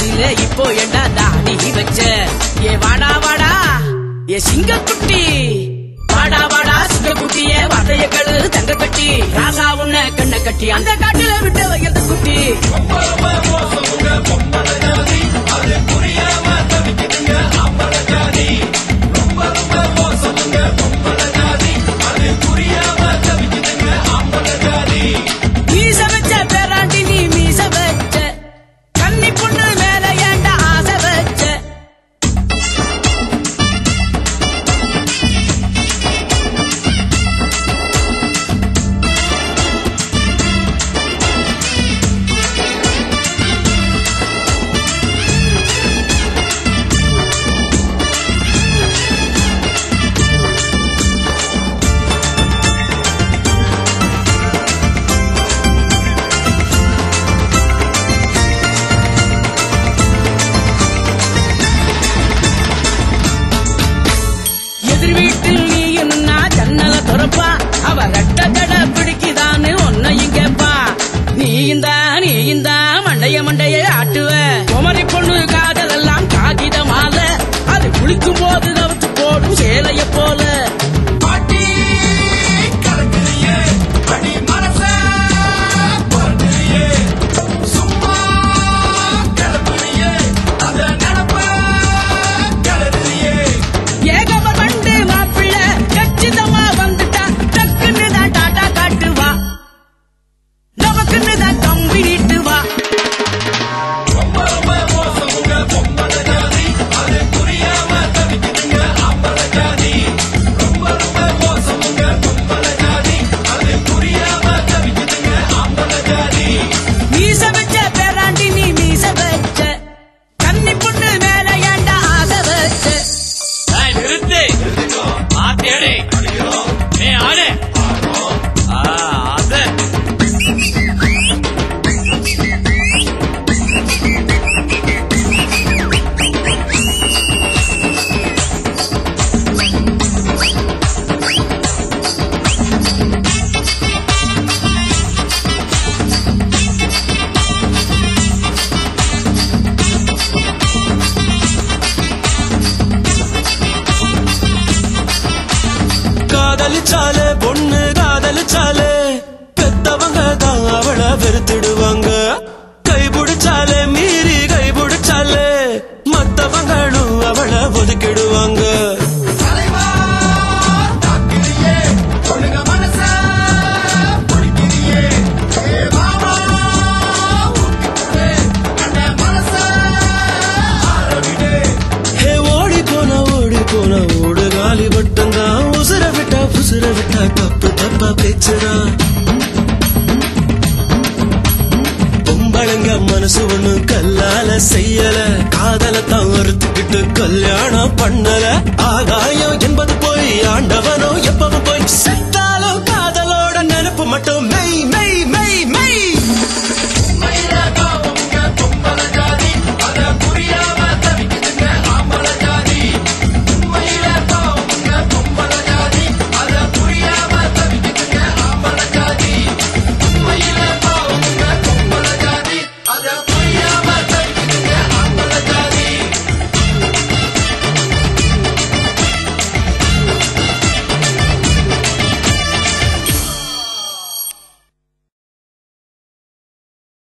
வயசுல இப்போ என்ன தாடி வச்ச ஏ வாடா வாடா ஏ சிங்கக்குட்டி வாடா வாடா சிங்கக்குட்டிய வார்த்தைய கழு தங்க கட்டி ராசா உன்ன கண்ண கட்டி அந்த காட்டுல விட்டு வைக்கிறது குட்டி மீச வச்ச பேராண்டி நீ மீச வச்ச கன்னி பொண்ணு மேல ஏண்டா ஆசை வச்ச எதிர் வீட்டில் நீ என்ன ஜன்னல துறப்பா அவ ரெட்ட ஜட பிடிக்குதான்னு உன்னையும் கேப்பா நீ இந்த நீ இந்த மண்டைய மண்டைய ஆட்டுவ குமரி பொண்ணு காதலெல்லாம் காகித மாலை அது குளிக்கும் போது கவுத்து போடும் சேலைய போல பாட்டி கலக்குறியே அடி மனச பொறுக்கிறியே சும்மா கிளப்புறியே அந்த நினப்ப கிளறியே ஏகம வண்டு மாப்பிள்ள கச்சிதமா வந்துட்டா டக்குன்னு தான் டாட்டா காட்டுவா நமக்குன்னு தான் கம்பி நீட்டுவா ரொம்ப ரொம்ப மோசமுங்க பொம்பளை ஜாதி அது புரியாம தவிக்குதுங்க ஆம்பளை ஜாதி ரொம்ப ரொம்ப மோசமுங்க பொம்பளை ஜாதி அது புரியாம தவிக்குதுங்க ஆம்பளை ஜாதி மீச வச்ச பேராண்டி நீ மீச வச்ச கன்னி பொண்ணு மேல ஏண்டா ஆசை வச்ச ஏய், நிறுத்து ஆத்தேடே ஏ ஆடு ஆ, அது காதலிச்சாலே பொண்ணு காதலிச்சாலே பெத்தவங்க தான் அவளை வெறுத்துடுவாங்க கைபிடிச்சாலே மீறி கைபிடிச்சாலே மத்தவங்களும் அவளை ஒதுக்கிடுவாங்க தலைவா தாக்கிறியே பொண்ணுங்க மனச பொடிக்கிறியே ஏ மாமா ஊக்கிட்டுவே கண்ட மனச ஆரவிடு ஹே ஓடி போனா ஓடி போனா ஓடு காலி மட்டும்தான் உசுர விட்டா உசுர விட்டா தப்பு தப்பா பேச்சுதான் பொம்பளைங்க மனசு ஒண்ணு கல்லால செய்யல காதலத்தான் ஒருத்துக்கிட்டு கல்யாணம் பண்ணல ஆகாயம் என்பது போய் ஆண்டவனோ எப்பவும் போய் செத்தாலும் காதலோட நினைப்பு மட்டும் மெய் மெய்